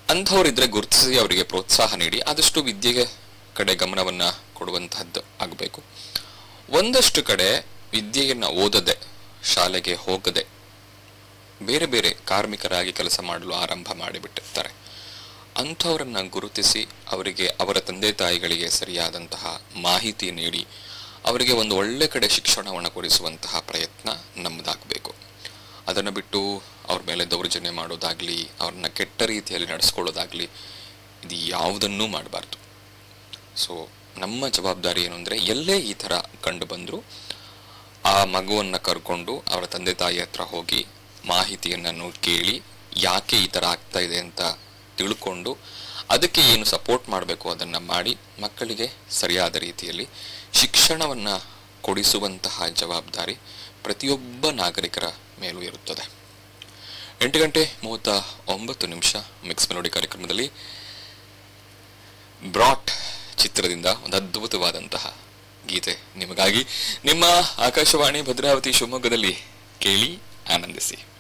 ಅಂಥವರಿದ್ರೆ ಗುರುತಿಸಿ ಅವರಿಗೆ ಪ್ರೋತ್ಸಾಹ ನೀಡಿ ಆದಷ್ಟು ವಿದ್ಯೆಗೆ ಕಡೆ ಗಮನವನ್ನ ಕೊಡುವಂತಹದ್ದು ಆಗಬೇಕು ಒಂದಷ್ಟು ಕಡೆ ವಿದ್ಯೆಯನ್ನ ಓದದೆ ಶಾಲೆಗೆ ಹೋಗದೆ ಬೇರೆ ಬೇರೆ ಕಾರ್ಮಿಕರಾಗಿ ಕೆಲಸ ಮಾಡಲು ಆರಂಭ ಮಾಡಿಬಿಟ್ಟಿರ್ತಾರೆ ಅಂಥವರನ್ನ ಗುರುತಿಸಿ ಅವರಿಗೆ ಅವರ ತಂದೆ ತಾಯಿಗಳಿಗೆ ಸರಿಯಾದಂತಹ ಮಾಹಿತಿ ನೀಡಿ ಅವರಿಗೆ ಒಂದು ಒಳ್ಳೆ ಕಡೆ ಶಿಕ್ಷಣವನ್ನು ಕೊಡಿಸುವಂತಹ ಪ್ರಯತ್ನ ನಮ್ಮದಾಗಬೇಕು ಅದನ್ನು ಬಿಟ್ಟು ಅವ್ರ ಮೇಲೆ ದೌರ್ಜನ್ಯ ಮಾಡೋದಾಗ್ಲಿ ಅವ್ರನ್ನ ಕೆಟ್ಟ ರೀತಿಯಲ್ಲಿ ನಡೆಸ್ಕೊಳ್ಳೋದಾಗ್ಲಿ ಇದು ಯಾವುದನ್ನೂ ಮಾಡಬಾರ್ದು ಸೊ ನಮ್ಮ ಜವಾಬ್ದಾರಿ ಏನು ಅಂದರೆ ಎಲ್ಲೇ ಈ ಥರ ಕಂಡು ಬಂದರೂ ಆ ಮಗುವನ್ನು ಕರ್ಕೊಂಡು ಅವರ ತಂದೆ ತಾಯಿ ಹತ್ರ ಹೋಗಿ ಮಾಹಿತಿಯನ್ನು ಕೇಳಿ ಯಾಕೆ ಈ ಥರ ಆಗ್ತಾ ಇದೆ ಅಂತ ತಿಳ್ಕೊಂಡು ಅದಕ್ಕೆ ಏನು ಸಪೋರ್ಟ್ ಮಾಡಬೇಕು ಅದನ್ನು ಮಾಡಿ ಮಕ್ಕಳಿಗೆ ಸರಿಯಾದ ರೀತಿಯಲ್ಲಿ ಶಿಕ್ಷಣವನ್ನು ಕೊಡಿಸುವಂತಹ ಜವಾಬ್ದಾರಿ ಪ್ರತಿಯೊಬ್ಬ ನಾಗರಿಕರ ಮೇಲೂ ಇರುತ್ತದೆ ಎಂಟು ಗಂಟೆ ಮೂವತ್ತ ಒಂಬತ್ತು ನಿಮಿಷ ಮಿಕ್ಸ್ ಮೆಲೋಡಿ ಕಾರ್ಯಕ್ರಮದಲ್ಲಿ ಬ್ರಾಟ್ ಚಿತ್ರದಿಂದ ಒಂದು ಅದ್ಭುತವಾದಂತಹ ಗೀತೆ ನಿಮಗಾಗಿ ನಿಮ್ಮ ಆಕಾಶವಾಣಿ ಭದ್ರಾವತಿ ಶಿವಮೊಗ್ಗದಲ್ಲಿ ಕೇಳಿ ಆನಂದಿಸಿ